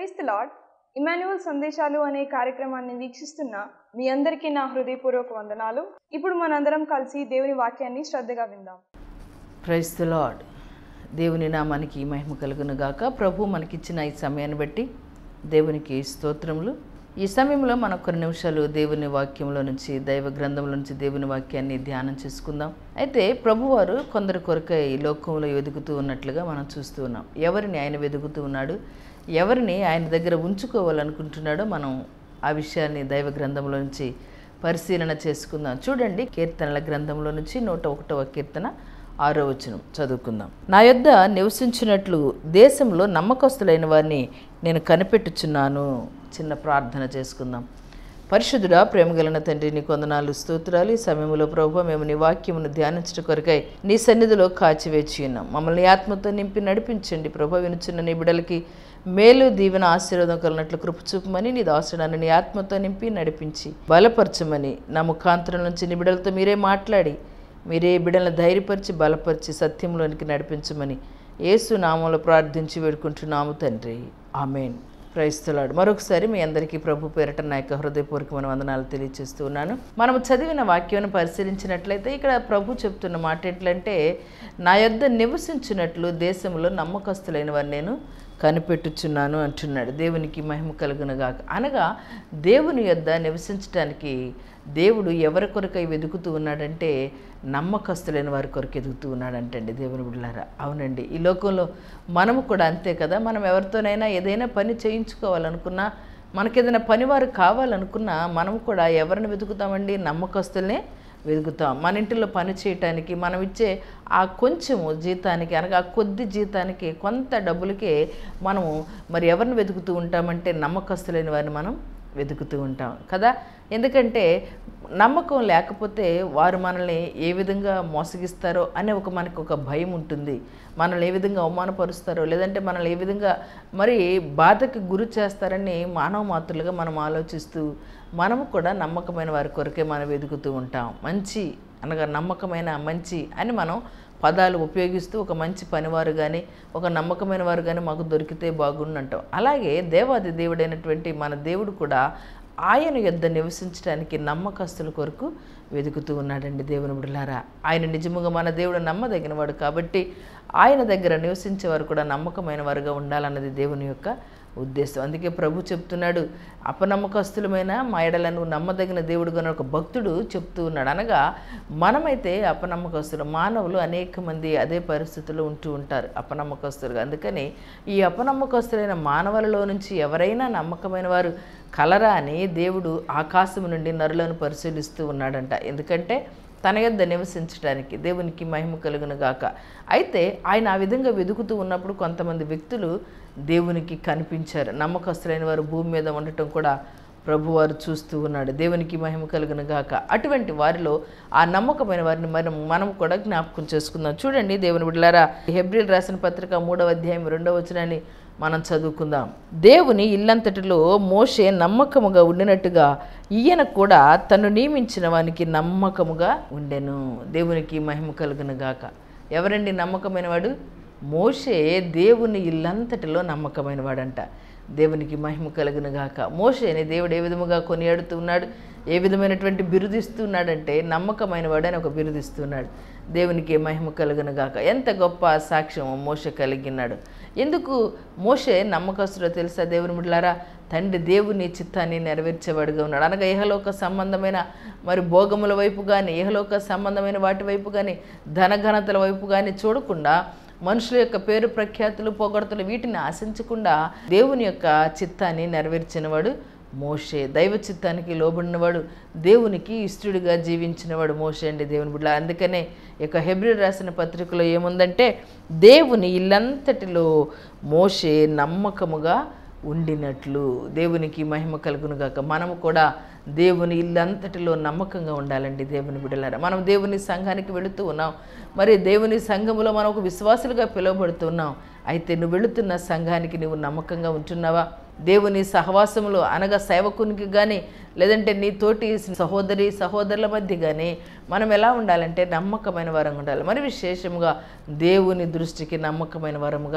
Praise the lord Emmanuel సందేశాలు అనే కార్యక్రమాన్ని వీక్షిస్తున్న మీ అందరికీ నా హృదయపూర్వక వందనాలు ఇప్పుడు మనందరం కలిసి దేవుని వాక్యాన్ని శ్రద్ధగా విందాం ప్రైస్ ద లాడ్ దేవుని నామానికి మహిమ కలుగును గాక ప్రభు మనకిచ్చిన ఈ సమయాన్ని బట్టి దేవునికి స్తోత్రములు ఈ సమయంలో మనం కొన్ని నిమిషాలు దేవుని వాక్యంలో నుంచి దైవ గ్రంథంలో నుంచి దేవుని వాక్యాన్ని ధ్యానం చేసుకుందాం అయితే ప్రభువారు కొందరి కొరకై ఈ లోకంలో వెతుకుతూ ఉన్నట్లుగా మనం చూస్తూ ఉన్నాం ఎవరిని ఆయన వెతుకుతూ ఉన్నాడు ఎవరిని ఆయన దగ్గర ఉంచుకోవాలనుకుంటున్నాడో మనం ఆ విషయాన్ని దైవ గ్రంథంలో నుంచి పరిశీలన చేసుకుందాం చూడండి కీర్తనల గ్రంథంలో నుంచి నూట ఒకటవ కీర్తన ఆరో వచనం చదువుకుందాం నా యొద్ద నివసించినట్లు దేశంలో నమ్మకస్తులైన వారిని నేను కనిపెట్టుచున్నాను చిన్న ప్రార్థన చేసుకుందాం పరిశుద్ధుడా ప్రేమగలన తండ్రి నీ కొందనాలు స్తోత్రాలు ఈ సమయంలో ప్రభు మేము నీ వాక్యమును ధ్యానించడం కొరకై నీ సన్నిధిలో కాచివేచి ఉన్నాం మమ్మల్ని ఆత్మతో నింపి నడిపించండి ప్రభు వినుచున్న నీ బిడలకి మేలు దీవెన ఆశీర్వాదం కలిగినట్లు కృప చూపమని నీ దాసుడాన్ని నీ ఆత్మతో నింపి నడిపించి బలపరచమని నా ముఖాంతరం నుంచి నీ బిడలతో మీరే మాట్లాడి మీరే బిడలను ధైర్యపరిచి బలపరిచి సత్యంలోనికి నడిపించమని యేసు నామంలో ప్రార్థించి వేడుకుంటున్నాము తండ్రి ఆమెన్ క్రైస్తలాడు మరొకసారి మీ అందరికీ ప్రభు పేరట నా యొక్క హృదయపూర్వకమైన వందనాలు తెలియజేస్తూ ఉన్నాను మనము చదివిన వాక్యాన్ని పరిశీలించినట్లయితే ఇక్కడ ప్రభు చెప్తున్న మాట ఏంటంటే నా యొద్ద నివసించినట్లు దేశంలో నమ్మకస్తులైన వారిని నేను కనిపెట్టుచున్నాను అంటున్నాడు దేవునికి మహిమ కలుగునగాక అనగా దేవుని యొద్ద నివసించడానికి దేవుడు ఎవరి కొరకై వెతుకుతూ ఉన్నాడంటే నమ్మకస్తులైన వారి కొరకు ఎదుగుతూ ఉన్నాడంటండి దేవుని బిడ్డలారా అవునండి ఈ లోకంలో మనము కూడా అంతే కదా మనం ఎవరితోనైనా ఏదైనా పని చేయించుకోవాలనుకున్నా మనకేదైనా పనివారు కావాలనుకున్నా మనం కూడా ఎవరిని వెతుకుతామండి నమ్మకస్తులనే వెతుకుతాం మన ఇంటిలో పని చేయటానికి మనం ఇచ్చే ఆ కొంచెము జీతానికి అనగా ఆ కొద్ది జీతానికి కొంత డబ్బులకే మనము మరి ఎవరిని వెతుకుతూ ఉంటామంటే నమ్మకస్తులైన వారిని మనం వెతుకుతూ ఉంటాం కదా ఎందుకంటే నమ్మకం లేకపోతే వారు మనల్ని ఏ విధంగా మోసగిస్తారో అనే ఒక మనకు ఒక భయం ఉంటుంది మనల్ని ఏ విధంగా అవమానపరుస్తారో లేదంటే మనల్ని ఏ విధంగా మరి బాధకి గురి చేస్తారని మానవ మాతృలుగా మనం ఆలోచిస్తూ మనము కూడా నమ్మకమైన వారి కొరకే మనం వెతుకుతూ ఉంటాం మంచి అనగా నమ్మకమైన మంచి అని మనం పదాలు ఉపయోగిస్తూ ఒక మంచి పనివారు కానీ ఒక నమ్మకమైన వారు కానీ మాకు దొరికితే బాగుండు అంటాం అలాగే దేవాది దేవుడైనటువంటి మన దేవుడు కూడా ఆయన యొద్ద నివసించడానికి నమ్మకస్తుల కొరకు వెతుకుతూ ఉన్నాడండి దేవుని బిడ్డలారా ఆయన నిజముగా మన దేవుడు నమ్మదగిన వాడు కాబట్టి ఆయన దగ్గర నివసించే వారు కూడా నమ్మకమైన వారుగా ఉండాలన్నది దేవుని యొక్క ఉద్దేశం అందుకే ప్రభు చెప్తున్నాడు అపనమ్మకస్తులమైన మా ఎడల నువ్వు నమ్మదగిన దేవుడుగా ఒక భక్తుడు చెప్తూ ఉన్నాడు అనగా మనమైతే అపనమ్మకస్తులు మానవులు అనేక మంది అదే పరిస్థితుల్లో ఉంటూ ఉంటారు అపనమ్మకస్తులుగా అందుకని ఈ అపనమ్మకస్తులైన మానవులలో నుంచి ఎవరైనా నమ్మకమైన వారు కలరా అని దేవుడు ఆకాశం నుండి నరులను పరిశీలిస్తూ ఉన్నాడంట ఎందుకంటే తన యొద్ద నివసించడానికి దేవునికి మహిమ కలుగును గాక అయితే ఆయన ఆ విధంగా వెతుకుతూ ఉన్నప్పుడు కొంతమంది వ్యక్తులు దేవునికి కనిపించారు నమ్మకస్తులైన వారు భూమి మీద ఉండటం కూడా ప్రభువారు చూస్తూ ఉన్నాడు దేవునికి మహిమ కలుగును గాక అటువంటి వారిలో ఆ నమ్మకమైన వారిని మనం మనం కూడా జ్ఞాపకం చేసుకుందాం చూడండి దేవుని బిడ్డలారా హెబ్రిల్ రాసిన పత్రిక మూడవ అధ్యాయం రెండవ వచనాన్ని మనం చదువుకుందాం దేవుని ఇల్లంతటిలో మోషే నమ్మకముగా ఉండినట్టుగా ఈయన కూడా తను నియమించిన వానికి నమ్మకముగా ఉండెను దేవునికి మహిమ కలుగును గాక ఎవరండి నమ్మకమైన వాడు మోషే దేవుని ఇల్లంతటిలో నమ్మకమైన వాడంట దేవునికి మహిమ కలుగును గాక మోషేని దేవుడు ఏ విధముగా కొనియాడుతూ ఉన్నాడు ఏ విధమైనటువంటి బిరుదిస్తున్నాడంటే నమ్మకమైన వాడు అని ఒక బిరుదిస్తున్నాడు దేవునికి మహిమ కలుగును గాక ఎంత గొప్ప సాక్ష్యం మోష కలిగినాడు ఎందుకు మోషే నమ్మకస్తుడో తెలుసా దేవుని ముడ్లారా తండ్రి దేవుని చిత్తాన్ని నెరవేర్చేవాడుగా ఉన్నాడు అనగా ఇహలోక సంబంధమైన మరి భోగముల వైపు కానీ ఇహలోక సంబంధమైన వాటి వైపు కానీ ధనఘనతల వైపు కానీ చూడకుండా మనుషుల యొక్క పేరు ప్రఖ్యాతులు పొగడతలు వీటిని ఆశించకుండా దేవుని యొక్క చిత్తాన్ని నెరవేర్చినవాడు మోషే దైవ చిత్తానికి లోబడినవాడు దేవునికి ఇష్టడుగా జీవించినవాడు మోషే అండి దేవుని బిడ్డ అందుకనే ఇక హెబ్రిల్ రాసిన పత్రికలో ఏముందంటే దేవుని ఇల్లంతటిలో మోషే నమ్మకముగా ఉండినట్లు దేవునికి మహిమ కలుగునుగాక మనము కూడా దేవుని ఇల్లంతటిలో నమ్మకంగా ఉండాలండి దేవుని బిడ్డలారా మనం దేవుని సంఘానికి వెళుతూ ఉన్నాం మరి దేవుని సంఘములో మనం ఒక విశ్వాసులుగా పిలువబడుతున్నాం అయితే నువ్వు వెళుతున్న సంఘానికి నువ్వు నమ్మకంగా ఉంటున్నావా దేవుని సహవాసములో అనగా సేవకునికి కానీ లేదంటే నీ తోటి సహోదరి సహోదరుల మధ్య కానీ మనం ఎలా ఉండాలంటే నమ్మకమైన వారంగా ఉండాలి మరి విశేషముగా దేవుని దృష్టికి నమ్మకమైన వరముగా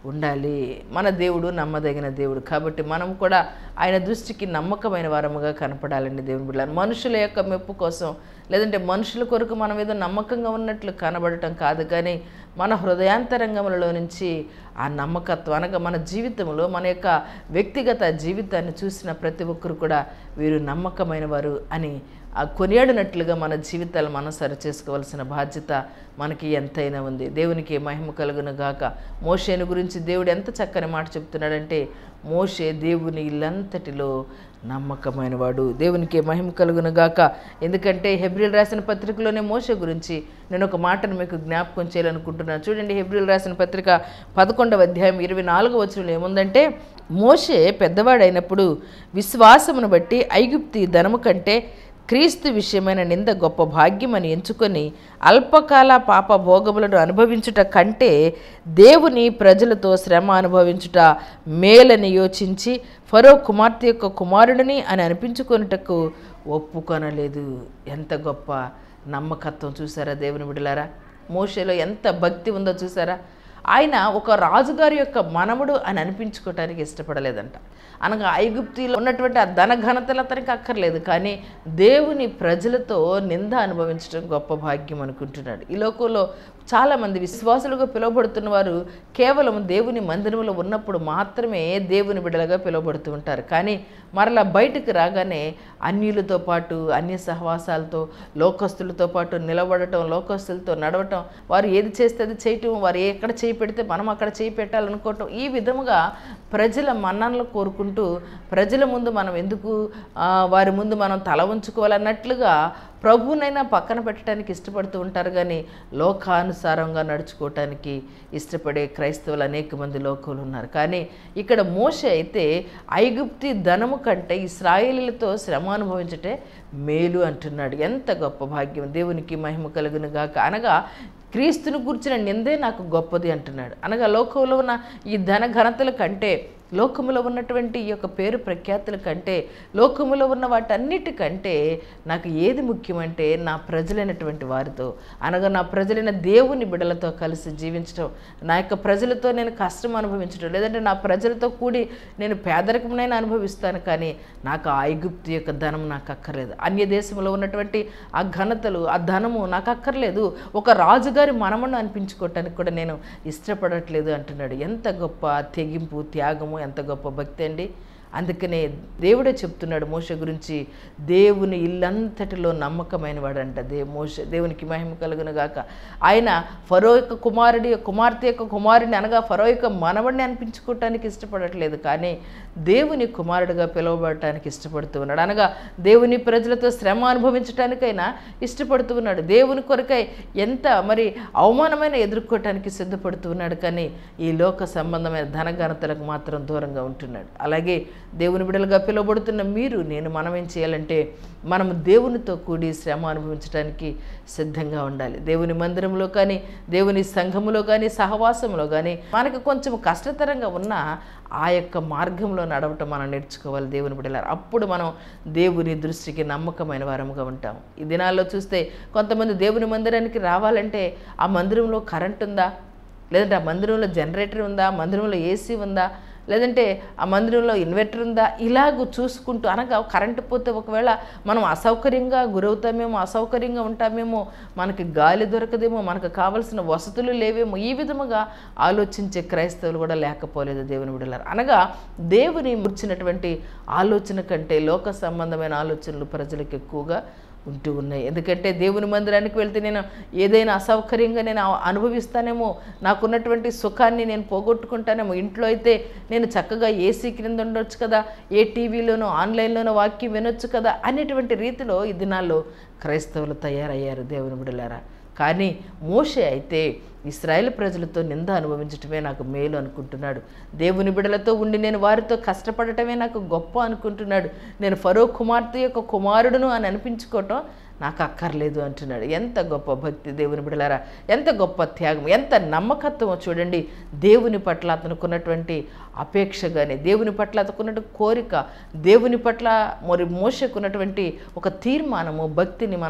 ఉండాలి మన దేవుడు నమ్మదగిన దేవుడు కాబట్టి మనం కూడా ఆయన దృష్టికి నమ్మకమైన వారముగా కనపడాలండి దేవుని బిడ్డలు మనుషుల యొక్క మెప్పు కోసం లేదంటే మనుషుల కొరకు మనం ఏదో నమ్మకంగా ఉన్నట్లు కనబడటం కాదు కానీ మన హృదయాంతరంగములలో నుంచి ఆ నమ్మకత్వం అనగా మన జీవితంలో మన యొక్క వ్యక్తిగత జీవితాన్ని చూసిన ప్రతి ఒక్కరు కూడా వీరు నమ్మకమైన వారు అని ఆ కొనియాడినట్లుగా మన జీవితాలు మనం సరి చేసుకోవాల్సిన బాధ్యత మనకి ఎంతైనా ఉంది దేవునికి మహిమ కలుగును గాక మోషేను గురించి దేవుడు ఎంత చక్కని మాట చెప్తున్నాడంటే మోషే దేవుని ఇల్లంతటిలో నమ్మకమైన వాడు దేవునికి మహిమ కలుగును గాక ఎందుకంటే హెబ్రిల్ రాసిన పత్రికలోనే మోషే గురించి నేను ఒక మాటను మీకు జ్ఞాపకం చేయాలనుకుంటున్నాను చూడండి హెబ్రిల్ రాసిన పత్రిక పదకొండవ అధ్యాయం ఇరవై నాలుగవ వచనంలో ఏముందంటే మోషే పెద్దవాడైనప్పుడు విశ్వాసమును బట్టి ఐగుప్తి ధనము కంటే క్రీస్తు విషయమైన నింద గొప్ప భాగ్యమని ఎంచుకొని అల్పకాల పాప భోగములను అనుభవించుట కంటే దేవుని ప్రజలతో శ్రమ అనుభవించుట మేలని యోచించి ఫరో కుమార్తె యొక్క కుమారుడిని అని అనిపించుకొనుటకు ఒప్పుకొనలేదు ఎంత గొప్ప నమ్మకత్వం చూసారా దేవుని విడలారా మోషేలో ఎంత భక్తి ఉందో చూసారా ఆయన ఒక రాజుగారి యొక్క మనముడు అని అనిపించుకోవటానికి ఇష్టపడలేదంట అనగా ఐగుప్తిలో ఉన్నటువంటి ఆ ధన ఘనతలు అతనికి అక్కర్లేదు కానీ దేవుని ప్రజలతో నింద అనుభవించడం గొప్ప భాగ్యం అనుకుంటున్నాడు ఈ లోకంలో చాలామంది విశ్వాసులుగా పిలువబడుతున్న వారు కేవలం దేవుని మందిరంలో ఉన్నప్పుడు మాత్రమే దేవుని బిడ్డలుగా పిలువబడుతూ ఉంటారు కానీ మరలా బయటకు రాగానే అన్యులతో పాటు అన్య సహవాసాలతో లోకస్తులతో పాటు నిలబడటం లోకస్తులతో నడవటం వారు ఏది చేస్తే అది చేయటం వారు ఎక్కడ చేయి పెడితే మనం అక్కడ చేయి పెట్టాలనుకోవటం ఈ విధముగా ప్రజల మన్ననలు కోరుకుంటూ ప్రజల ముందు మనం ఎందుకు ఆ, వారి ముందు మనం తల ఉంచుకోవాలన్నట్లుగా ప్రభువునైనా పక్కన పెట్టడానికి ఇష్టపడుతూ ఉంటారు కానీ లోకానుసారంగా నడుచుకోవటానికి ఇష్టపడే క్రైస్తవులు అనేక మంది లోకంలో ఉన్నారు కానీ ఇక్కడ మోషే అయితే ఐగుప్తి ధనము కంటే ఇస్రాయేలీలతో శ్రమ అనుభవించటే మేలు అంటున్నాడు ఎంత గొప్ప భాగ్యం దేవునికి మహిమ కలుగును గాక అనగా క్రీస్తును కూర్చిన నిందే నాకు గొప్పది అంటున్నాడు అనగా లోకంలో ఉన్న ఈ ధన ఘనతల కంటే లోకములో ఉన్నటువంటి ఈ యొక్క పేరు ప్రఖ్యాతుల కంటే లోకములో ఉన్న వాటన్నిటికంటే నాకు ఏది ముఖ్యమంటే నా ప్రజలైనటువంటి వారితో అనగా నా ప్రజలైన దేవుని బిడలతో కలిసి జీవించడం నా యొక్క ప్రజలతో నేను కష్టం అనుభవించడం లేదంటే నా ప్రజలతో కూడి నేను పేదరికమునైనా అనుభవిస్తాను కానీ నాకు ఆ ఐగుప్తు యొక్క ధనం నాకు అక్కర్లేదు అన్య దేశంలో ఉన్నటువంటి ఆ ఘనతలు ఆ ధనము నాకు అక్కర్లేదు ఒక రాజుగారి మనమను అనిపించుకోవటానికి కూడా నేను ఇష్టపడట్లేదు అంటున్నాడు ఎంత గొప్ప తెగింపు త్యాగము ఎంత గొప్ప భక్తి అండి అందుకనే దేవుడే చెప్తున్నాడు మోష గురించి దేవుని ఇల్లంతటిలో నమ్మకమైన వాడంట దే మోష దేవునికి మహిమ కలుగును గాక ఆయన ఫరో యొక్క కుమారుడి కుమార్తె యొక్క కుమారుడిని అనగా ఫరో యొక్క మనవడిని అనిపించుకోవటానికి ఇష్టపడట్లేదు కానీ దేవుని కుమారుడిగా పిలువబడటానికి ఇష్టపడుతూ ఉన్నాడు అనగా దేవుని ప్రజలతో శ్రమ అనుభవించటానికైనా ఇష్టపడుతూ ఉన్నాడు దేవుని కొరకై ఎంత మరి అవమానమైన ఎదుర్కోవటానికి సిద్ధపడుతూ ఉన్నాడు కానీ ఈ లోక సంబంధమైన ధనఘనతలకు మాత్రం దూరంగా ఉంటున్నాడు అలాగే దేవుని బిడలుగా పిలువబడుతున్న మీరు నేను మనం ఏం చేయాలంటే మనం దేవునితో కూడి శ్రమ అనుభవించడానికి సిద్ధంగా ఉండాలి దేవుని మందిరంలో కానీ దేవుని సంఘములో కానీ సహవాసంలో కానీ మనకు కొంచెం కష్టతరంగా ఉన్న ఆ యొక్క మార్గంలో నడవటం మనం నేర్చుకోవాలి దేవుని బిడ్డలారు అప్పుడు మనం దేవుని దృష్టికి నమ్మకమైన వారముగా ఉంటాం ఈ దినాల్లో చూస్తే కొంతమంది దేవుని మందిరానికి రావాలంటే ఆ మందిరంలో కరెంట్ ఉందా లేదంటే ఆ మందిరంలో జనరేటర్ ఉందా మందిరంలో ఏసీ ఉందా లేదంటే ఆ మందిరంలో ఇన్వర్టర్ ఉందా ఇలాగ చూసుకుంటూ అనగా కరెంటు పోతే ఒకవేళ మనం అసౌకర్యంగా గురవుతామేమో అసౌకర్యంగా ఉంటామేమో మనకి గాలి దొరకదేమో మనకు కావలసిన వసతులు లేవేమో ఈ విధముగా ఆలోచించే క్రైస్తవులు కూడా లేకపోలేదు దేవుని విడలారు అనగా దేవుని ముర్చినటువంటి ఆలోచన కంటే లోక సంబంధమైన ఆలోచనలు ప్రజలకు ఎక్కువగా ఉంటూ ఉన్నాయి ఎందుకంటే దేవుని మందిరానికి వెళ్తే నేను ఏదైనా అసౌకర్యంగా నేను అ- అనుభవిస్తానేమో నాకున్నటువంటి సుఖాన్ని నేను పోగొట్టుకుంటానేమో ఇంట్లో అయితే నేను చక్కగా ఏసీ క్రింద ఉండొచ్చు కదా ఏ టీవీలోనో ఆన్లైన్లోనో వాక్యం వినొచ్చు కదా అనేటువంటి రీతిలో ఈ దినాల్లో క్రైస్తవులు తయారయ్యారు దేవుని బిడలారా కానీ మోషే అయితే ఇస్రాయేల్ ప్రజలతో నింద అనుభవించటమే నాకు మేలు అనుకుంటున్నాడు దేవుని బిడలతో ఉండి నేను వారితో కష్టపడటమే నాకు గొప్ప అనుకుంటున్నాడు నేను ఫరో కుమార్తె యొక్క కుమారుడును అని అనిపించుకోవటం నాకు అక్కర్లేదు అంటున్నాడు ఎంత గొప్ప భక్తి దేవుని బిడలారా ఎంత గొప్ప త్యాగం ఎంత నమ్మకత్వమో చూడండి దేవుని పట్ల అతనుకున్నటువంటి అపేక్ష కానీ దేవుని పట్ల అతనుకున్నటువంటి కోరిక దేవుని పట్ల మరి మోసకున్నటువంటి ఒక తీర్మానము భక్తిని మనం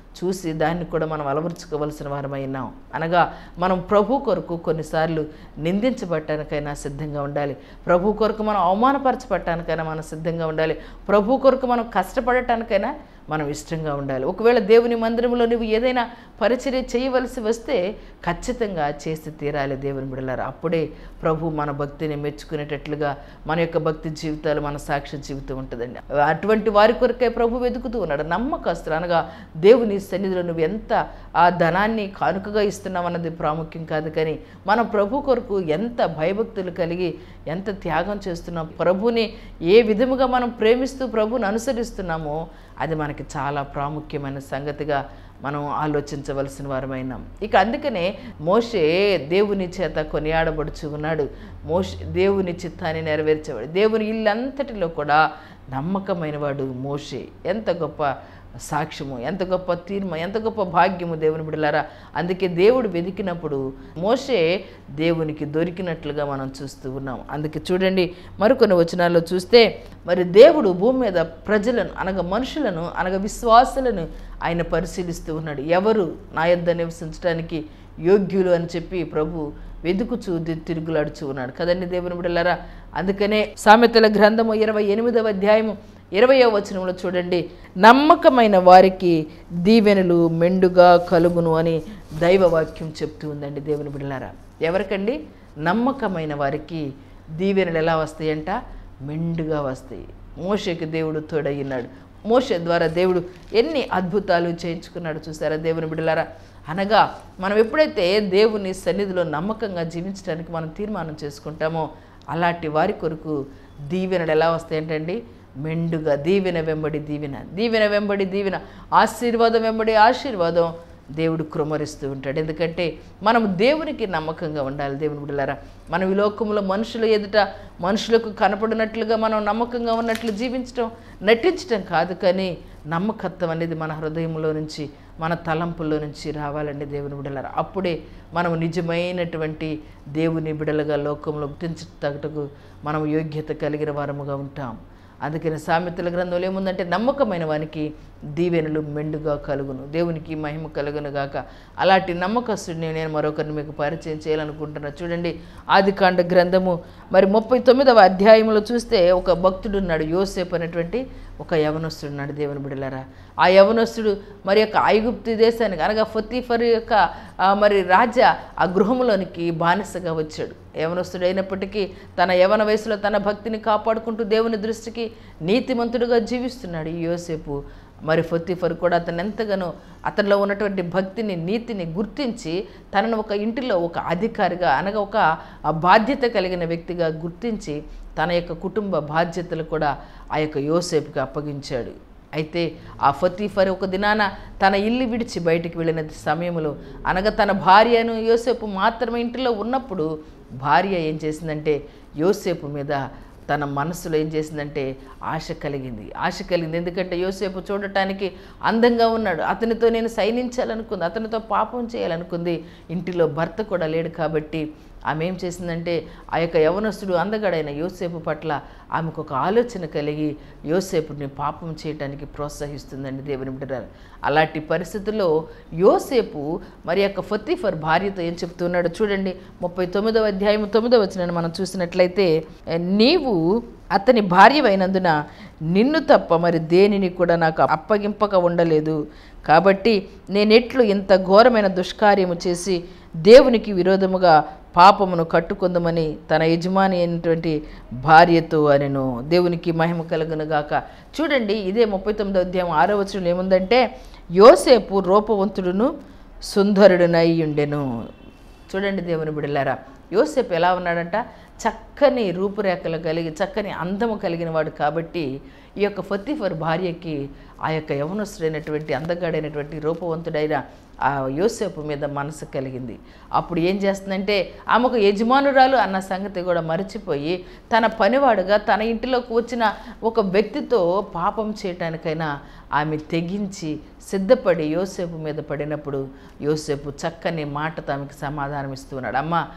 చూసి దాన్ని కూడా మనం అలవరుచుకోవలసిన వారమై ఉన్నాం అనగా మనం ప్రభు కొరకు కొన్నిసార్లు నిందించబడటానికైనా సిద్ధంగా ఉండాలి ప్రభు కొరకు మనం అవమానపరచబడటానికైనా మనం సిద్ధంగా ఉండాలి ప్రభు కొరకు మనం కష్టపడటానికైనా మనం ఇష్టంగా ఉండాలి ఒకవేళ దేవుని మందిరంలో నువ్వు ఏదైనా పరిచర్య చేయవలసి వస్తే ఖచ్చితంగా చేసి తీరాలి దేవుని బిడలారు అప్పుడే ప్రభు మన భక్తిని మెచ్చుకునేటట్లుగా మన యొక్క భక్తి జీవితాలు మన సాక్ష్య జీవితం ఉంటుందండి అటువంటి వారి కొరకే ప్రభు వెతుకుతూ ఉన్నాడు నమ్మకస్తులు అనగా దేవుని సన్నిధిలో నువ్వు ఎంత ఆ ధనాన్ని కానుకగా ఇస్తున్నావు అన్నది ప్రాముఖ్యం కాదు కానీ మన ప్రభు కొరకు ఎంత భయభక్తులు కలిగి ఎంత త్యాగం చేస్తున్నాం ప్రభుని ఏ విధముగా మనం ప్రేమిస్తూ ప్రభుని అనుసరిస్తున్నామో అది మనకి చాలా ప్రాముఖ్యమైన సంగతిగా మనం ఆలోచించవలసిన వారమైనాం ఇక అందుకనే మోషే దేవుని చేత కొనియాడబడుచు ఉన్నాడు మోషే దేవుని చిత్తాన్ని నెరవేర్చేవాడు దేవుని ఇల్లంతటిలో కూడా నమ్మకమైన వాడు మోషే ఎంత గొప్ప సాక్ష్యము ఎంత గొప్ప తీర్మ ఎంత గొప్ప భాగ్యము దేవుని బిడలారా అందుకే దేవుడు వెతికినప్పుడు మోషే దేవునికి దొరికినట్లుగా మనం చూస్తూ ఉన్నాం అందుకే చూడండి మరికొన్ని వచనాల్లో చూస్తే మరి దేవుడు భూమి మీద ప్రజలను అనగా మనుషులను అనగా విశ్వాసులను ఆయన పరిశీలిస్తూ ఉన్నాడు ఎవరు నా యొద్ద నివసించడానికి యోగ్యులు అని చెప్పి ప్రభు వెదుకుచూ ది- తిరుగులాడుచూ ఉన్నాడు కదండి దేవుని బిడలారా అందుకనే సామెతల గ్రంథము ఇరవై ఎనిమిదవ అధ్యాయము ఇరవయో వచనంలో చూడండి నమ్మకమైన వారికి దీవెనలు మెండుగా కలుగును అని దైవవాక్యం చెప్తూ ఉందండి దేవుని బిడలారా ఎవరికండి నమ్మకమైన వారికి దీవెనలు ఎలా వస్తాయంట మెండుగా వస్తాయి మోషకి దేవుడు తోడయ్యున్నాడు మోషే ద్వారా దేవుడు ఎన్ని అద్భుతాలు చేయించుకున్నాడు చూసారా దేవుని బిడలారా అనగా మనం ఎప్పుడైతే దేవుని సన్నిధిలో నమ్మకంగా జీవించడానికి మనం తీర్మానం చేసుకుంటామో అలాంటి వారి కొరకు దీవెనలు ఎలా వస్తాయంటండి మెండుగా దీవెన వెంబడి దీవెన దీవెన వెంబడి దీవెన ఆశీర్వాదం వెంబడి ఆశీర్వాదం దేవుడు కృమరిస్తూ ఉంటాడు ఎందుకంటే మనం దేవునికి నమ్మకంగా ఉండాలి దేవుని బిడ్డలారా మనం ఈ లోకంలో మనుషుల ఎదుట మనుషులకు కనపడినట్లుగా మనం నమ్మకంగా ఉన్నట్లు జీవించడం నటించడం కాదు కానీ నమ్మకత్వం అనేది మన హృదయంలో నుంచి మన తలంపుల్లో నుంచి రావాలండి దేవుని బిడలారా అప్పుడే మనం నిజమైనటువంటి దేవుని బిడలుగా లోకంలో గుర్తించటకు మనం యోగ్యత కలిగిన వారముగా ఉంటాం అందుకని సామెతల గ్రంథంలో ఏముందంటే నమ్మకమైన వానికి దీవెనలు మెండుగా కలుగును దేవునికి మహిమ కలుగును గాక అలాంటి నమ్మకస్తుడిని నేను మరొకరిని మీకు పరిచయం చేయాలనుకుంటున్నా చూడండి ఆదికాండ గ్రంథము మరి ముప్పై తొమ్మిదవ అధ్యాయంలో చూస్తే ఒక భక్తుడు ఉన్నాడు యోసేపు అనేటువంటి ఒక యవనస్తుడు ఉన్నాడు దేవుని బిడలారా ఆ యవనస్తుడు మరి యొక్క ఐగుప్తు దేశానికి అనగా ఫతీఫర్ యొక్క ఆ, మరి రాజా ఆ గృహంలోనికి బానిసగా వచ్చాడు యవనస్తుడు అయినప్పటికీ తన యవన వయసులో తన భక్తిని కాపాడుకుంటూ దేవుని దృష్టికి నీతిమంతుడుగా జీవిస్తున్నాడు ఈ యోసేపు మరి ఫొత్తిఫర్ కూడా అతను ఎంతగానో అతనిలో ఉన్నటువంటి భక్తిని నీతిని గుర్తించి తనను ఒక ఇంటిలో ఒక అధికారిగా అనగా ఒక ఆ బాధ్యత కలిగిన వ్యక్తిగా గుర్తించి తన యొక్క కుటుంబ బాధ్యతలు కూడా ఆ యొక్క యోసేపుకి అప్పగించాడు అయితే ఆ ఫతీఫర్ ఒక దినాన తన ఇల్లు విడిచి బయటికి వెళ్ళిన సమయంలో అనగా తన భార్యను యోసేపు మాత్రమే ఇంటిలో ఉన్నప్పుడు భార్య ఏం చేసిందంటే యోసేపు మీద తన మనసులో ఏం చేసిందంటే ఆశ కలిగింది ఆశ కలిగింది ఎందుకంటే యోసేపు చూడటానికి అందంగా ఉన్నాడు అతనితో నేను సైనించాలనుకుంది అతనితో పాపం చేయాలనుకుంది ఇంటిలో భర్త కూడా లేడు కాబట్టి ఆమె ఏం చేసిందంటే ఆ యొక్క యవనస్తుడు అందగాడైన యోసేపు పట్ల ఆమెకు ఒక ఆలోచన కలిగి యోసేపుని పాపం చేయడానికి ప్రోత్సహిస్తుందండి దేవుని బిడ్డరాలు అలాంటి పరిస్థితుల్లో యోసేపు మరి యొక్క ఫతీఫర్ భార్యతో ఏం చెప్తున్నాడో చూడండి ముప్పై తొమ్మిదవ అధ్యాయం తొమ్మిదవ వచ్చిన మనం చూసినట్లయితే నీవు అతని భార్యవైనందున నిన్ను తప్ప మరి దేనిని కూడా నాకు అప్పగింపక ఉండలేదు కాబట్టి నేనెట్లు ఇంత ఘోరమైన దుష్కార్యము చేసి దేవునికి విరోధముగా పాపమును కట్టుకుందమని తన యజమాని అయినటువంటి భార్యతో అనెను దేవునికి మహిమ కలుగునుగాక చూడండి ఇదే ముప్పై తొమ్మిదో అధ్యాయం ఆరో వచనంలో ఏముందంటే యోసేపు రూపవంతుడును సుందరుడునై ఉండెను చూడండి దేవుని బిడలారా యోసేపు ఎలా ఉన్నాడంట చక్కని రూపురేఖలు కలిగి చక్కని అందము కలిగిన వాడు కాబట్టి ఈ యొక్క ఫతీఫర్ భార్యకి ఆ యొక్క యవనస్తుడైనటువంటి అందగాడైనటువంటి రూపవంతుడైన ఆ యోసేపు మీద మనసు కలిగింది అప్పుడు ఏం చేస్తుందంటే ఆమె ఒక యజమానురాలు అన్న సంగతి కూడా మర్చిపోయి తన పనివాడుగా తన ఇంటిలోకి వచ్చిన ఒక వ్యక్తితో పాపం చేయటానికైనా ఆమె తెగించి సిద్ధపడి యోసేపు మీద పడినప్పుడు యోసేపు చక్కని మాటతో ఆమెకి సమాధానం ఇస్తున్నాడు అమ్మ నిన్ను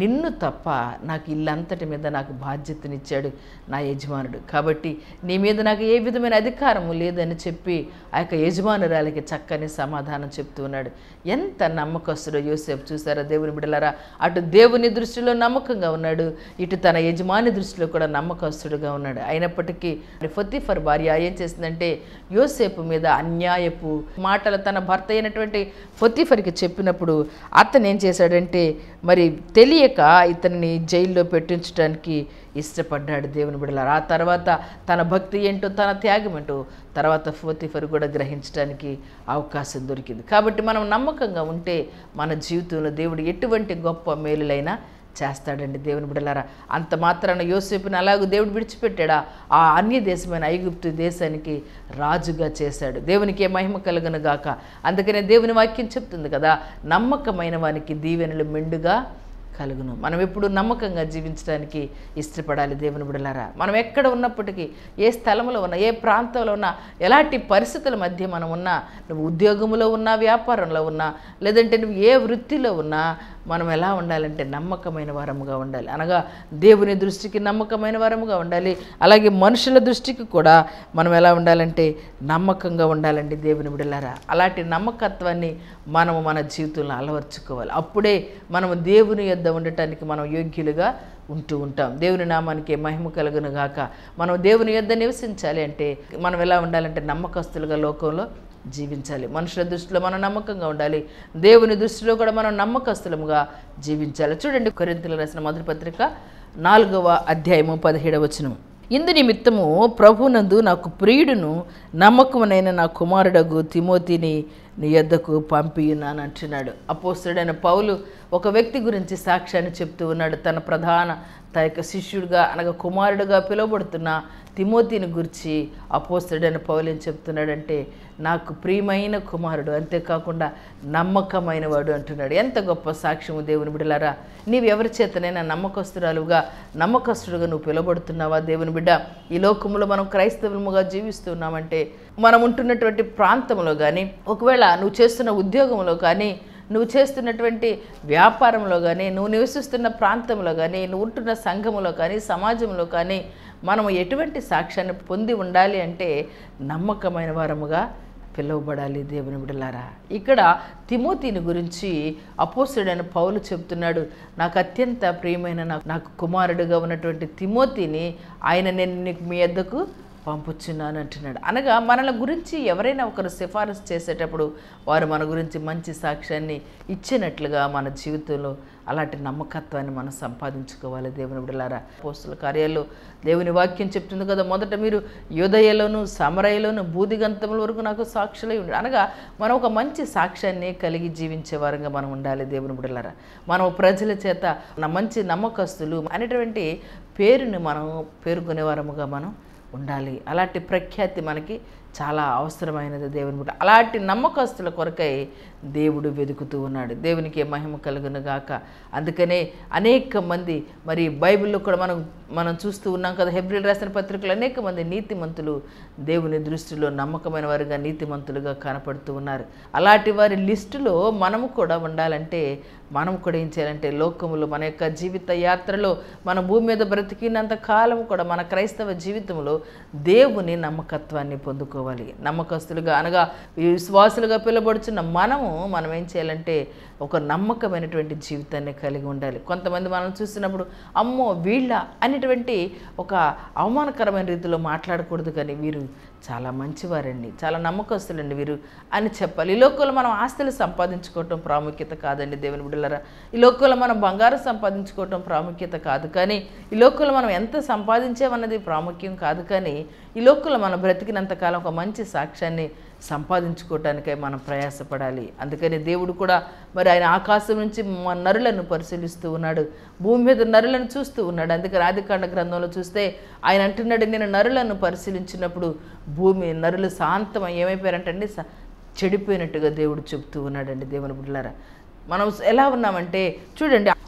నిన్ను తప్ప నాకు ఇల్లంతటి మీద నాకు బాధ్యతనిచ్చాడు నా యజమానుడు కాబట్టి నీ మీద నాకు ఏ విధమైన అధికారము లేదని చెప్పి ఆ యొక్క యజమానురాలికి చక్కని సమాధానం చెప్తూ ఉన్నాడు ఎంత నమ్మకస్తుడో యోసేపు చూసారా దేవుని బిడలారా అటు దేవుని దృష్టిలో నమ్మకంగా ఉన్నాడు ఇటు తన యజమాని దృష్టిలో కూడా నమ్మకస్తుడుగా ఉన్నాడు అయినప్పటికీ ఫొత్తిఫర్ భార్య ఏం చేసిందంటే యోసేపు మీద అన్యాయపు మాటలు తన భర్త అయినటువంటి ఫొత్తిఫర్కి చెప్పినప్పుడు అతను ఏం చేశాడంటే మరి తెలియక ఇతన్ని జైల్లో పెట్టించడానికి ఇష్టపడ్డాడు దేవుని బిడలారు ఆ తర్వాత తన భక్తి ఏంటో తన త్యాగం ఏంటో తర్వాత ఫోతిఫర్ కూడా గ్రహించడానికి అవకాశం దొరికింది కాబట్టి మనం నమ్మకంగా ఉంటే మన జీవితంలో దేవుడు ఎటువంటి గొప్ప మేలులైనా చేస్తాడండి దేవుని బిడలారా అంత మాత్రాన యోసేపుని అలాగూ దేవుడు విడిచిపెట్టాడా ఆ అన్య దేశమైన ఐగుప్తు దేశానికి రాజుగా చేశాడు దేవునికి ఏ మహిమ కలుగును గాక అందుకనే దేవుని వాక్యం చెప్తుంది కదా నమ్మకమైన వానికి దీవెనలు మెండుగా కలుగును మనం ఎప్పుడు నమ్మకంగా జీవించడానికి ఇష్టపడాలి దేవుని బిడలారా మనం ఎక్కడ ఉన్నప్పటికీ ఏ స్థలంలో ఉన్నా ఏ ప్రాంతంలో ఉన్నా ఎలాంటి పరిస్థితుల మధ్య మనం ఉన్నా నువ్వు ఉద్యోగంలో ఉన్నా వ్యాపారంలో ఉన్నా లేదంటే నువ్వు ఏ వృత్తిలో ఉన్నా మనం ఎలా ఉండాలంటే నమ్మకమైన వారముగా ఉండాలి అనగా దేవుని దృష్టికి నమ్మకమైన వారముగా ఉండాలి అలాగే మనుషుల దృష్టికి కూడా మనం ఎలా ఉండాలంటే నమ్మకంగా ఉండాలండి దేవుని బిడలారా అలాంటి నమ్మకత్వాన్ని మనము మన జీవితంలో అలవర్చుకోవాలి అప్పుడే మనము దేవుని యొద్ద ఉండటానికి మనం యోగ్యులుగా ఉంటూ ఉంటాం దేవుని నామానికి మహిమ కలుగును గాక మనం దేవుని యొద్ద నివసించాలి అంటే మనం ఎలా ఉండాలంటే నమ్మకస్తులుగా లోకంలో జీవించాలి మనుషుల దృష్టిలో మనం నమ్మకంగా ఉండాలి దేవుని దృష్టిలో కూడా మనం నమ్మకస్తులముగా జీవించాలి చూడండి కొరింతలు రాసిన మొదటి పత్రిక నాలుగవ అధ్యాయము పదిహేడవ వచనం ఇందు నిమిత్తము ప్రభునందు నాకు ప్రియుడును నమ్మకమునైన నా కుమారుడగు తిమోతిని నీ యొద్దకు పంపియున్నాను అంటున్నాడు అపోస్తుడైన పౌలు ఒక వ్యక్తి గురించి సాక్ష్యాన్ని చెప్తూ ఉన్నాడు తన ప్రధాన తన యొక్క శిష్యుడిగా అనగా కుమారుడుగా పిలువబడుతున్న తిమోతిని గురించి అపోస్తుడైన పౌలు ఏం చెప్తున్నాడంటే నాకు ప్రియమైన కుమారుడు అంతేకాకుండా నమ్మకమైన వాడు అంటున్నాడు ఎంత గొప్ప సాక్ష్యము దేవుని బిడ్డలారా నీవు ఎవరి చేతనైనా నమ్మకస్తురాలుగా నమ్మకస్తుడుగా నువ్వు పిలువబడుతున్నావా దేవుని బిడ్డ ఈ లోకములో మనం క్రైస్తవులముగా జీవిస్తున్నామంటే మనం ఉంటున్నటువంటి ప్రాంతంలో కానీ ఒకవేళ నువ్వు చేస్తున్న ఉద్యోగంలో కానీ నువ్వు చేస్తున్నటువంటి వ్యాపారంలో కానీ నువ్వు నివసిస్తున్న ప్రాంతంలో కానీ నువ్వు ఉంటున్న సంఘములో కానీ సమాజంలో కానీ మనం ఎటువంటి సాక్ష్యాన్ని పొంది ఉండాలి అంటే నమ్మకమైన వారముగా పిలువబడాలి దేవుని బిడలారా ఇక్కడ తిమోతిని గురించి అపోసుడైన పౌలు చెప్తున్నాడు నాకు అత్యంత ప్రియమైన నాకు నాకు కుమారుడుగా ఉన్నటువంటి తిమోతిని ఆయన నేను నీకు మీ వద్దకు పంపుచున్నాను అంటున్నాడు అనగా మనల గురించి ఎవరైనా ఒకరు సిఫారసు చేసేటప్పుడు వారు మన గురించి మంచి సాక్ష్యాన్ని ఇచ్చినట్లుగా మన జీవితంలో అలాంటి నమ్మకత్వాన్ని మనం సంపాదించుకోవాలి దేవుని బిడలారా పోస్తుల కార్యాల్లో దేవుని వాక్యం చెప్తుంది కదా మొదట మీరు యోదయలోను సమరయలోను బూదిగంతముల వరకు నాకు సాక్షులై ఉండి అనగా మనం ఒక మంచి సాక్ష్యాన్ని కలిగి జీవించే వారంగా మనం ఉండాలి దేవుని బిడలారా మనం ప్రజల చేత నా మంచి నమ్మకస్తులు అనేటువంటి పేరుని మనం పేర్కొనే వారముగా మనం ఉండాలి అలాంటి ప్రఖ్యాతి మనకి చాలా అవసరమైనది దేవుని బిడ్డ అలాంటి నమ్మకస్తుల కొరకై దేవుడు వెతుకుతూ ఉన్నాడు దేవునికి మహిమ కలుగును గాక అందుకనే అనేక మంది మరి బైబిల్లో కూడా మనం మనం చూస్తూ ఉన్నాం కదా హెబ్రిల్ రాసిన పత్రికలు అనేక మంది నీతిమంతులు దేవుని దృష్టిలో నమ్మకమైన వారుగా నీతిమంతులుగా కనపడుతూ ఉన్నారు అలాంటి వారి లిస్టులో మనము కూడా ఉండాలంటే మనం కూడా ఏం చేయాలంటే లోకములో మన యొక్క జీవిత యాత్రలో మన భూమి మీద బ్రతికినంత కాలం కూడా మన క్రైస్తవ జీవితంలో దేవుని నమ్మకత్వాన్ని పొందుకోవాలి నమ్మకస్తులుగా అనగా విశ్వాసులుగా పిలువబడుచున్న మనము మనం ఏం చేయాలంటే ఒక నమ్మకమైనటువంటి జీవితాన్ని కలిగి ఉండాలి కొంతమంది మనం చూసినప్పుడు అమ్మో వీళ్ళ అనేటువంటి ఒక అవమానకరమైన రీతిలో మాట్లాడకూడదు కానీ వీరు చాలా మంచివారండి చాలా నమ్మకస్తులండి వీరు అని చెప్పాలి ఈ లోకంలో మనం ఆస్తులు సంపాదించుకోవటం ప్రాముఖ్యత కాదండి దేవుని బిడ్డలారా ఈ లోకంలో మనం బంగారం సంపాదించుకోవటం ప్రాముఖ్యత కాదు కానీ ఈ లోకంలో మనం ఎంత సంపాదించామన్నది ప్రాముఖ్యం కాదు కానీ ఈ లోకంలో మనం బ్రతికినంతకాలం ఒక మంచి సాక్ష్యాన్ని సంపాదించుకోవటానికై మనం ప్రయాసపడాలి అందుకని దేవుడు కూడా మరి ఆయన ఆకాశం నుంచి మన నరులను పరిశీలిస్తూ ఉన్నాడు భూమి మీద నరులను చూస్తూ ఉన్నాడు అందుకని ఆదికాండ గ్రంథంలో చూస్తే ఆయన అంటున్నాడు నేను నరులను పరిశీలించినప్పుడు భూమి నరులు శాంతం ఏమైపోయారంటండి స- చెడిపోయినట్టుగా దేవుడు చెప్తూ ఉన్నాడండి దేవుని బిడ్డలారా మనం ఎలా ఉన్నామంటే చూడండి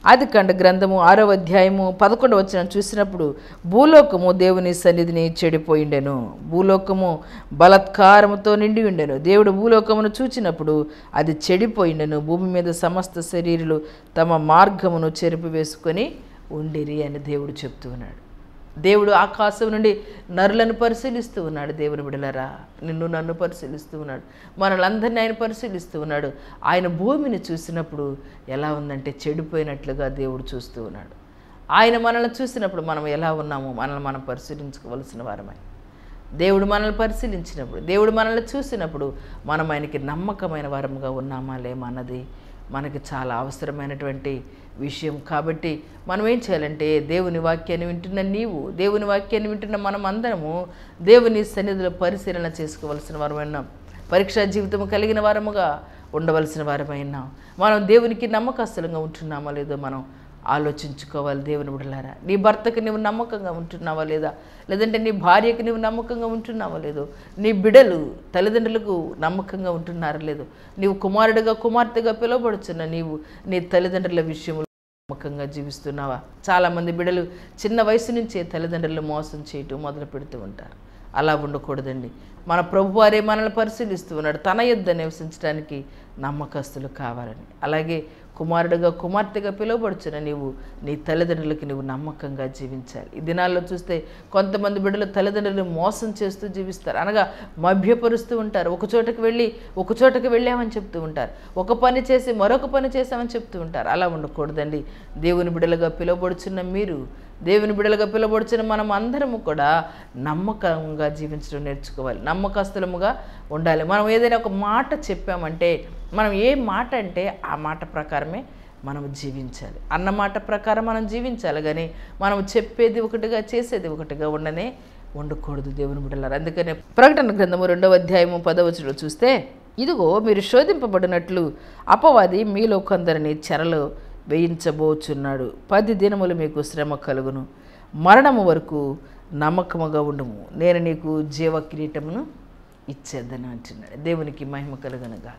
ఆది కండ గ్రంథము ఆరో అధ్యాయము పదకొండు వచ్చిన చూసినప్పుడు భూలోకము దేవుని సన్నిధిని చెడిపోయిండెను భూలోకము బలత్కారముతో నిండి ఉండెను దేవుడు భూలోకమును చూచినప్పుడు అది చెడిపోయిండెను భూమి మీద సమస్త శరీరులు తమ మార్గమును చెరిపి వేసుకొని ఉండిరి అని దేవుడు చెప్తూ ఉన్నాడు దేవుడు ఆకాశం నుండి నరులను పరిశీలిస్తూ ఉన్నాడు దేవుని బిడలరా నిన్ను నన్ను పరిశీలిస్తూ ఉన్నాడు మనలందరినీ ఆయన పరిశీలిస్తూ ఉన్నాడు ఆయన భూమిని చూసినప్పుడు ఎలా ఉందంటే చెడిపోయినట్లుగా దేవుడు చూస్తూ ఉన్నాడు ఆయన మనల్ని చూసినప్పుడు మనం ఎలా ఉన్నామో మనల్ని మనం పరిశీలించుకోవలసిన వారమై దేవుడు మనల్ని పరిశీలించినప్పుడు దేవుడు మనల్ని చూసినప్పుడు మనం ఆయనకి నమ్మకమైన వారముగా ఉన్నామా లేమా అన్నది మనకి చాలా అవసరమైనటువంటి విషయం కాబట్టి మనం ఏం చేయాలంటే దేవుని వాక్యాన్ని వింటున్న నీవు దేవుని వాక్యాన్ని వింటున్న మనం అందరము దేవుని సన్నిధిలో పరిశీలన చేసుకోవలసిన వారమైనాం పరీక్షా జీవితం కలిగిన వారముగా ఉండవలసిన వారమైనాం మనం దేవునికి నమ్మకస్తులంగా ఉంటున్నామా లేదో మనం ఆలోచించుకోవాలి దేవుని బిడలారా నీ భర్తకు నువ్వు నమ్మకంగా ఉంటున్నావా లేదా లేదంటే నీ భార్యకు నువ్వు నమ్మకంగా ఉంటున్నావా లేదో నీ బిడలు తల్లిదండ్రులకు నమ్మకంగా ఉంటున్నారా లేదో నీవు కుమారుడిగా కుమార్తెగా పిలువబడుచున్న నీవు నీ తల్లిదండ్రుల విషయంలో నమ్మకంగా జీవిస్తున్నావా చాలామంది బిడలు చిన్న వయసు నుంచే తల్లిదండ్రులు మోసం చేయటం మొదలు పెడుతూ ఉంటారు అలా ఉండకూడదండి మన ప్రభువారే మనల్ని పరిశీలిస్తూ ఉన్నాడు తన యుద్ధ నివసించడానికి నమ్మకస్తులు కావాలని అలాగే కుమారుడుగా కుమార్తెగా పిలువబడుచున్న నీవు నీ తల్లిదండ్రులకి నువ్వు నమ్మకంగా జీవించాలి ఈ దినాల్లో చూస్తే కొంతమంది బిడ్డలు తల్లిదండ్రులు మోసం చేస్తూ జీవిస్తారు అనగా మభ్యపరుస్తూ ఉంటారు ఒక చోటకి వెళ్ళి ఒక చోటకి వెళ్ళామని చెప్తూ ఉంటారు ఒక పని చేసి మరొక పని చేశామని చెప్తూ ఉంటారు అలా ఉండకూడదండి దేవుని బిడ్డలుగా పిలువబడుచున్న మీరు దేవుని బిడ్డలుగా పిలువబడుచున్న మనం అందరము కూడా నమ్మకంగా జీవించడం నేర్చుకోవాలి నమ్మకస్తులముగా ఉండాలి మనం ఏదైనా ఒక మాట చెప్పామంటే మనం ఏ మాట అంటే ఆ మాట ప్రకారమే మనం జీవించాలి అన్న మాట ప్రకారం మనం జీవించాలి కానీ మనం చెప్పేది ఒకటిగా చేసేది ఒకటిగా ఉండనే ఉండకూడదు దేవుని బిడ్డలారు అందుకనే ప్రకటన గ్రంథము రెండవ అధ్యాయము పదవచనం చూస్తే ఇదిగో మీరు శోధింపబడినట్లు అపవాది మీలో కొందరిని చెరలో వేయించబోచున్నాడు పది దినములు మీకు శ్రమ కలుగును మరణము వరకు నమ్మకముగా ఉండము నేను నీకు జీవ కిరీటమును ఇచ్చేద్దని అంటున్నాడు దేవునికి మహిమ కలుగనుగా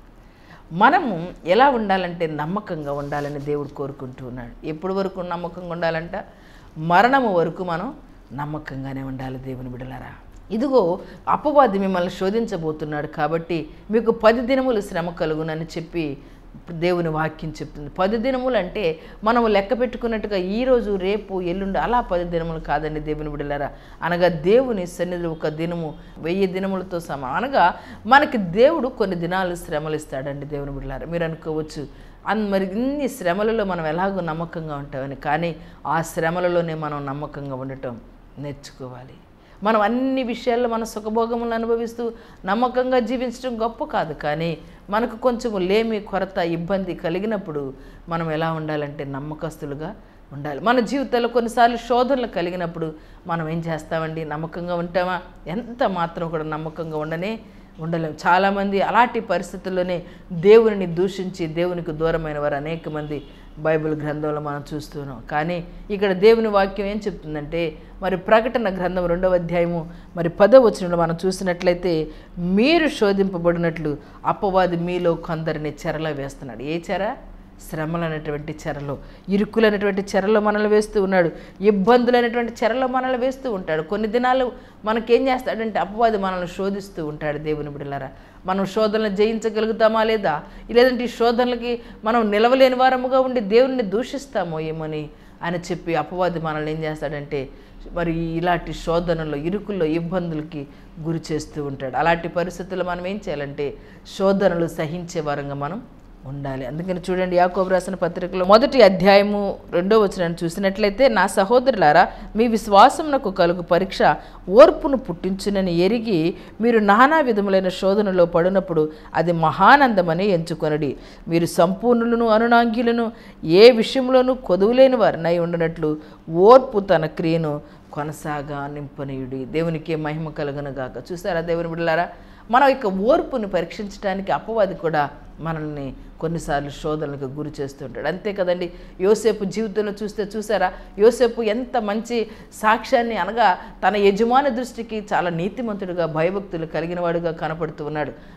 మనము ఎలా ఉండాలంటే నమ్మకంగా ఉండాలని దేవుడు కోరుకుంటూ ఉన్నాడు ఎప్పటి వరకు నమ్మకంగా ఉండాలంట మరణము వరకు మనం నమ్మకంగానే ఉండాలి దేవుని బిడలారా ఇదిగో అపవాది మిమ్మల్ని శోధించబోతున్నాడు కాబట్టి మీకు పది దినములు శ్రమ కలుగునని చెప్పి దేవుని వాక్యం చెప్తుంది పది దినములు అంటే మనం లెక్క పెట్టుకున్నట్టుగా ఈరోజు రేపు ఎల్లుండి అలా పది దినములు కాదండి దేవుని బిడలారా అనగా దేవుని సన్నిధిలో ఒక దినము వెయ్యి దినములతో సమ అనగా మనకి దేవుడు కొన్ని దినాలు శ్రమలు ఇస్తాడండి దేవుని బిడలారా మీరు అనుకోవచ్చు అన్ మరి ఇన్ని శ్రమలలో మనం ఎలాగో నమ్మకంగా ఉంటామని కానీ ఆ శ్రమలలోనే మనం నమ్మకంగా ఉండటం నేర్చుకోవాలి మనం అన్ని విషయాల్లో మన సుఖభోగములను అనుభవిస్తూ నమ్మకంగా జీవించడం గొప్ప కాదు కానీ మనకు కొంచెం లేమి కొరత ఇబ్బంది కలిగినప్పుడు మనం ఎలా ఉండాలంటే నమ్మకస్తులుగా ఉండాలి మన జీవితంలో కొన్నిసార్లు శోధనలు కలిగినప్పుడు మనం ఏం చేస్తామండి నమ్మకంగా ఉంటామా ఎంత మాత్రం కూడా నమ్మకంగా ఉండనే ఉండలేము చాలామంది అలాంటి పరిస్థితుల్లోనే దేవునిని దూషించి దేవునికి దూరమైన వారు అనేక మంది బైబిల్ గ్రంథంలో మనం చూస్తున్నాం కానీ ఇక్కడ దేవుని వాక్యం ఏం చెప్తుందంటే మరి ప్రకటన గ్రంథం రెండవ అధ్యాయము మరి పదో వచనంలో మనం చూసినట్లయితే మీరు శోధింపబడినట్లు అపవాది మీలో కొందరిని చెరలో వేస్తున్నాడు ఏ చెర శ్రమలు అనేటువంటి చెరలో ఇరుకులు అనేటువంటి చెరలో మనల్ని వేస్తూ ఉన్నాడు ఇబ్బందులు అనేటువంటి చెరలో మనల్ని వేస్తూ ఉంటాడు కొన్ని దినాలు మనకేం చేస్తాడంటే అపవాది మనల్ని శోధిస్తూ ఉంటాడు దేవుని బిడ్డలారా మనం శోధనలు జయించగలుగుతామా లేదా లేదంటే ఈ శోధనలకి మనం నిలవలేని వారముగా ఉండి దేవుడిని దూషిస్తామో ఏమని అని చెప్పి అపవాది మనల్ని ఏం చేస్తాడంటే మరి ఇలాంటి శోధనలో ఇరుకుల్లో ఇబ్బందులకి గురి చేస్తూ ఉంటాడు అలాంటి పరిస్థితుల్లో మనం ఏం చేయాలంటే శోధనలు సహించే వారంగా మనం ఉండాలి అందుకని చూడండి యాకోబు రాసిన పత్రికలో మొదటి అధ్యాయము రెండో వచనాన్ని చూసినట్లయితే నా సహోదరులారా మీ విశ్వాసమునకు కలుగు పరీక్ష ఓర్పును పుట్టించునని ఎరిగి మీరు నానా విధములైన శోధనలో పడినప్పుడు అది మహానందమని ఎంచుకొనడి మీరు సంపూర్ణులను అనునాంగ్యులను ఏ విషయంలోనూ కొదువులేని వారినై ఉండనట్లు ఓర్పు తన క్రియను కొనసాగా నింపనీయుడి దేవునికి మహిమ కలుగునుగాక చూసారా దేవుని బిడ్డలారా మన యొక్క ఓర్పుని పరీక్షించడానికి అపవాది కూడా మనల్ని కొన్నిసార్లు శోధనలకు గురి చేస్తుంటాడు అంతే కదండి యోసేపు జీవితంలో చూస్తే చూసారా యోసేపు ఎంత మంచి సాక్ష్యాన్ని అనగా తన యజమాని దృష్టికి చాలా నీతిమంతుడిగా భయభక్తులు కలిగిన వాడుగా కనపడుతూ ఉన్నాడు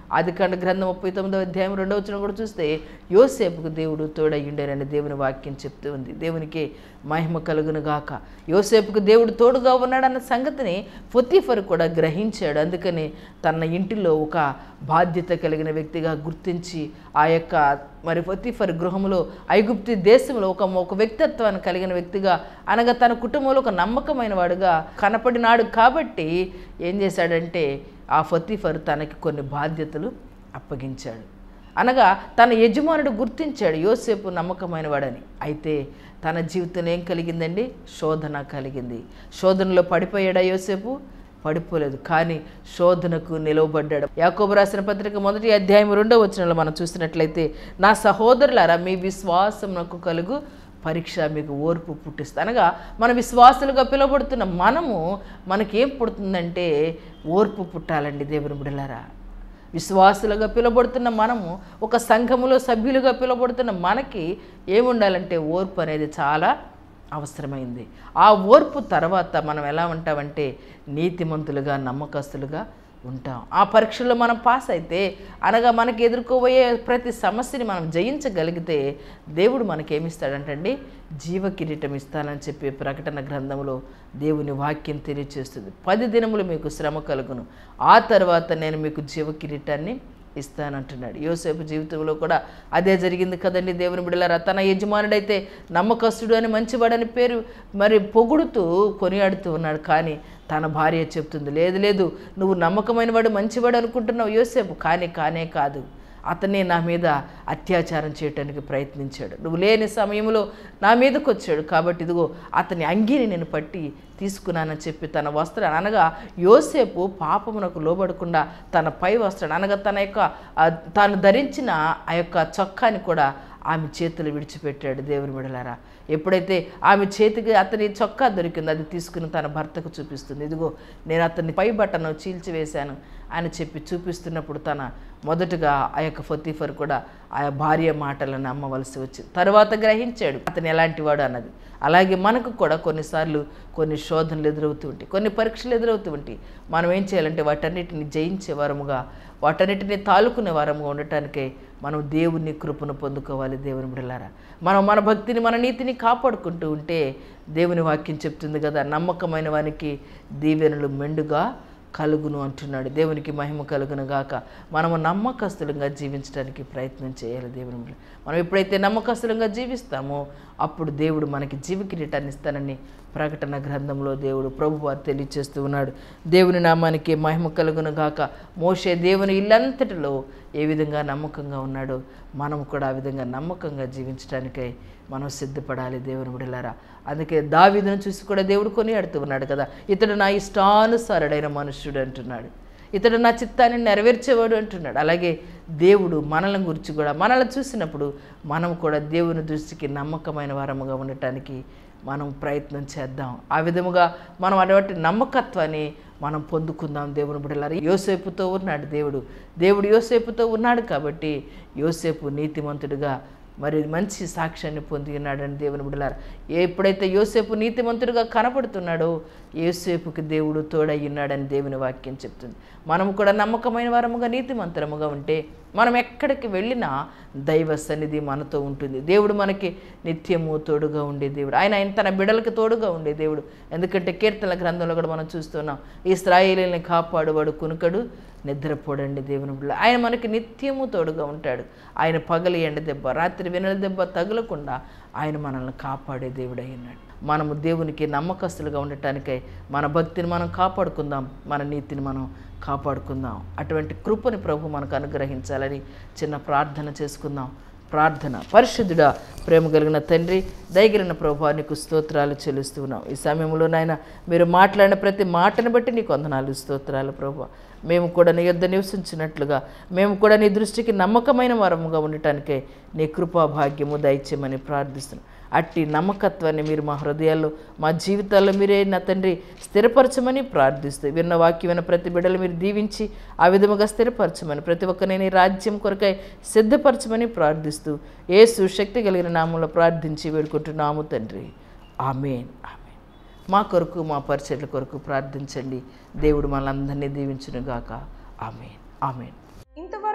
ఆదికాండ గ్రంథం ముప్పై తొమ్మిదో అధ్యాయం రెండవ వచ్చిన కూడా చూస్తే యోసేపుకు దేవుడు తోడయ్యుండేనని దేవుని వాక్యం చెప్తూ ఉంది దేవునికి మహిమ కలుగును గాక యోసేపుకు దేవుడు తోడుగా ఉన్నాడన్న సంగతిని ఫొతీఫర్ కూడా గ్రహించాడు అందుకని తన ఇంటిలో ఒక బాధ్యత కలిగిన వ్యక్తిగా గుర్తించి ఆ యొక్క మరి ఫొతీఫర్ గృహంలో ఐగుప్తి దేశంలో ఒక ఒక వ్యక్తిత్వాన్ని కలిగిన వ్యక్తిగా అనగా తన కుటుంబంలో ఒక నమ్మకమైన వాడుగా కనపడినాడు కాబట్టి ఏం చేశాడంటే ఆ ఫొతీఫర్ తనకి కొన్ని బాధ్యతలు అప్పగించాడు అనగా తన యజమానుడు గుర్తించాడు యోసేపు నమ్మకమైన వాడని అయితే తన జీవితంలో ఏం కలిగిందండి శోధన కలిగింది శోధనలో పడిపోయాడా యోసేపు పడిపోలేదు కానీ శోధనకు నిలవబడ్డాడు యాకోబు రాసిన పత్రిక మొదటి అధ్యాయం రెండో వచనంలో మనం చూసినట్లయితే నా సహోదరులారా మీ విశ్వాసమునకు కలుగు పరీక్ష మీకు ఓర్పు పుట్టిస్తుంది అనగా మన విశ్వాసులుగా పిలువబడుతున్న మనము మనకేం పుడుతుందంటే ఓర్పు పుట్టాలండి దేవుని బిడలారా విశ్వాసులుగా పిలువబడుతున్న మనము ఒక సంఘములో సభ్యులుగా పిలువబడుతున్న మనకి ఏముండాలంటే ఓర్పు అనేది చాలా అవసరమైంది ఆ ఓర్పు తర్వాత మనం ఎలా ఉంటామంటే నీతిమంతులుగా నమ్మకస్తులుగా ఉంటాం ఆ పరీక్షల్లో మనం పాస్ అయితే అనగా మనకి ఎదుర్కోబోయే ప్రతి సమస్యని మనం జయించగలిగితే దేవుడు మనకేమిస్తాడంటండి జీవ కిరీటం ఇస్తానని చెప్పి ప్రకటన గ్రంథంలో దేవుని వాక్యం తెలియచేస్తుంది పది దినములు మీకు శ్రమ కలుగును ఆ తర్వాత నేను మీకు జీవ కిరీటాన్ని ఇస్తానంటున్నాడు యోసేపు జీవితంలో కూడా అదే జరిగింది కదండి దేవుని బిడ్డలారా తన యజమానుడైతే నమ్మకస్తుడు అని మంచివాడని పేరు మరి పొగుడుతూ కొనియాడుతూ ఉన్నాడు కానీ తన భార్య చెప్తుంది లేదు లేదు నువ్వు నమ్మకమైన వాడు మంచివాడు అనుకుంటున్నావు యోసేపు కానీ కానే కాదు అతనే నా మీద అత్యాచారం చేయటానికి ప్రయత్నించాడు నువ్వు లేని సమయంలో నా మీదకి వచ్చాడు కాబట్టి ఇదిగో అతని అంగీని నేను పట్టి తీసుకున్నానని చెప్పి తన వస్త్రాన్ని అనగా యోసేపు పాపమునకు లోబడకుండా తన పై వస్త్రాన్ని అనగా తన యొక్క ఆ, తాను ధరించిన ఆ యొక్క చొక్కాని కూడా ఆమె చేతులు విడిచిపెట్టాడు దేవుని విడలారా ఎప్పుడైతే ఆమె చేతికి అతని చొక్కా దొరికిందో అది తీసుకుని తన భర్తకు చూపిస్తుంది ఇదిగో నేను అతన్ని పై బట్టను చీల్చివేశాను అని చెప్పి చూపిస్తున్నప్పుడు తన మొదటగా ఆ యొక్క ఫతీఫర్ కూడా ఆ భార్య మాటలను నమ్మవలసి వచ్చింది తర్వాత గ్రహించాడు అతను ఎలాంటి వాడు అన్నది అలాగే మనకు కూడా కొన్నిసార్లు కొన్ని శోధనలు ఎదురవుతూ ఉంటాయి కొన్ని పరీక్షలు ఎదురవుతూ ఉంటాయి మనం ఏం చేయాలంటే వాటన్నిటిని జయించే వారముగా వాటన్నిటిని తాలుకునే వారముగా ఉండటానికే మనం దేవుని కృపను పొందుకోవాలి దేవుని బిడలారా మనం మన భక్తిని మన నీతిని కాపాడుకుంటూ ఉంటే దేవుని వాక్యం చెప్తుంది కదా నమ్మకమైన వానికి దీవెనలు మెండుగా కలుగును అంటున్నాడు దేవునికి మహిమ కలుగును గాక మనము నమ్మకస్తులంగా జీవించడానికి ప్రయత్నం చేయాలి దేవుని బిడ్డ. మనం ఎప్పుడైతే నమ్మకస్తులంగా జీవిస్తామో అప్పుడు దేవుడు మనకి జీవ కిరీటాన్ని ఇస్తానని ప్రకటన గ్రంథంలో దేవుడు ప్రభువారు తెలియచేస్తూ ఉన్నాడు దేవుని నామానికి మహిమ కలుగును గాక మోషే దేవుని ఇల్లంతటిలో ఏ విధంగా నమ్మకంగా ఉన్నాడో మనం కూడా ఆ విధంగా నమ్మకంగా జీవించడానికై మనం సిద్ధపడాలి దేవుని బిడలారా అందుకే దావీదును చూసి కూడా దేవుడు కొనియాడుతూ ఉన్నాడు కదా ఇతడు నా ఇష్టానుసారుడైన మనుష్యుడు అంటున్నాడు ఇతడు నా చిత్తాన్ని నెరవేర్చేవాడు అంటున్నాడు అలాగే దేవుడు మనల్ని గురించి కూడా మనల్ని చూసినప్పుడు మనం కూడా దేవుని దృష్టికి నమ్మకమైన వారముగా ఉండటానికి మనం ప్రయత్నం చేద్దాం ఆ విధముగా మనం అటువంటి నమ్మకత్వాన్ని మనం పొందుకుందాం దేవుని బిడ్డలారా యోసేపుతో ఉన్నాడు దేవుడు దేవుడు యోసేపుతో ఉన్నాడు కాబట్టి యోసేపు నీతిమంతుడిగా మరి మంచి సాక్ష్యాన్ని పొంది ఉన్నాడని దేవుని బిడ్డలారా ఎప్పుడైతే యోసేపు నీతిమంతుడిగా కనపడుతున్నాడో యోసేపుకి దేవుడు తోడయ్యున్నాడని దేవుని వాక్యం చెప్తుంది మనం కూడా నమ్మకమైన వారముగా నీతిమంతరముగా ఉంటే మనం ఎక్కడికి వెళ్ళినా దైవ సన్నిధి మనతో ఉంటుంది దేవుడు మనకి నిత్యము తోడుగా ఉండే దేవుడు ఆయన ఆయన తన బిడలకి తోడుగా ఉండే దేవుడు ఎందుకంటే కీర్తనల గ్రంథంలో కూడా మనం చూస్తున్నాం ఇస్రాయేలీని కాపాడువాడు కునుకడు నిద్రపోడండి దేవుని బిడ్డ ఆయన మనకి నిత్యము తోడుగా ఉంటాడు ఆయన పగలి ఎండ దెబ్బ రాత్రి వెనుల దెబ్బ తగలకుండా ఆయన మనల్ని కాపాడే దేవుడు అయి ఉన్నాడు మనము దేవునికి నమ్మకస్తులుగా ఉండటానికై మన భక్తిని మనం కాపాడుకుందాం మన నీతిని మనం కాపాడుకుందాం అటువంటి కృపని ప్రభు మనకు అనుగ్రహించాలని చిన్న ప్రార్థన చేసుకుందాం ప్రార్థన పరిశుద్ధుడా ప్రేమ కలిగిన తండ్రి దయగిరిన ప్రభా నీకు స్తోత్రాలు చెల్లిస్తున్నాం ఈ సమయంలో నాయన మీరు మాట్లాడిన ప్రతి మాటను బట్టి నీకు వందనాలు స్తోత్రాలు ప్రభా మేము కూడా నీ యొద్ద నివసించినట్లుగా మేము కూడా నీ దృష్టికి నమ్మకమైన వారముగా ఉండటానికే నీ కృపా భాగ్యము దయచేయమని ప్రార్థిస్తున్నాం అట్టి నమ్మకత్వాన్ని మీరు మా హృదయాల్లో మా జీవితాల్లో మీరే నా తండ్రి స్థిరపరచమని ప్రార్థిస్తూ విన్న వాక్యమైన ప్రతి బిడ్డలు మీరు దీవించి ఆ విధముగా స్థిరపరచమని ప్రతి ఒక్కరిని నీ రాజ్యం కొరకై సిద్ధపరచమని ప్రార్థిస్తూ ఏసు శక్తి కలిగిన నామంలో ప్రార్థించి వేడుకుంటున్నాము తండ్రి ఆమెన్ ఆమెన్ మా కొరకు మా పరిచర్ల కొరకు ప్రార్థించండి దేవుడు మనందరినీ దీవించునుగాక ఆమెన్ ఆమెన్ ఇంతవరకు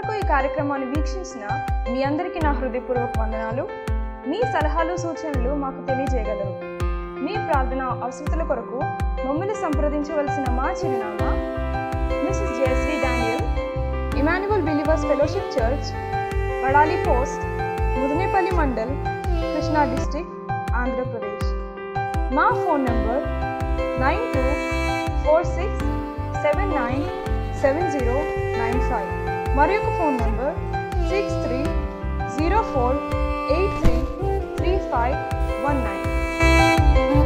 వరకు ఈ కార్యక్రమాన్ని వీక్షించిన మీ అందరికీ నా హృదయపూర్వక వందనాలు మీ సలహాలు సూచనలు మాకు తెలియజేయగలరు మీ ప్రార్థన అవసరతల కొరకు మమ్మల్ని సంప్రదించవలసిన మా చిరునామా Mrs Jayashree Daniel Emmanuel believers fellowship church Vadali post Mudinepalli mandal Krishna district Andhra Pradesh మా phone number nine two four six seven nine seven zero nine five మరి ఒక phone number six three zero four eight three three five one nine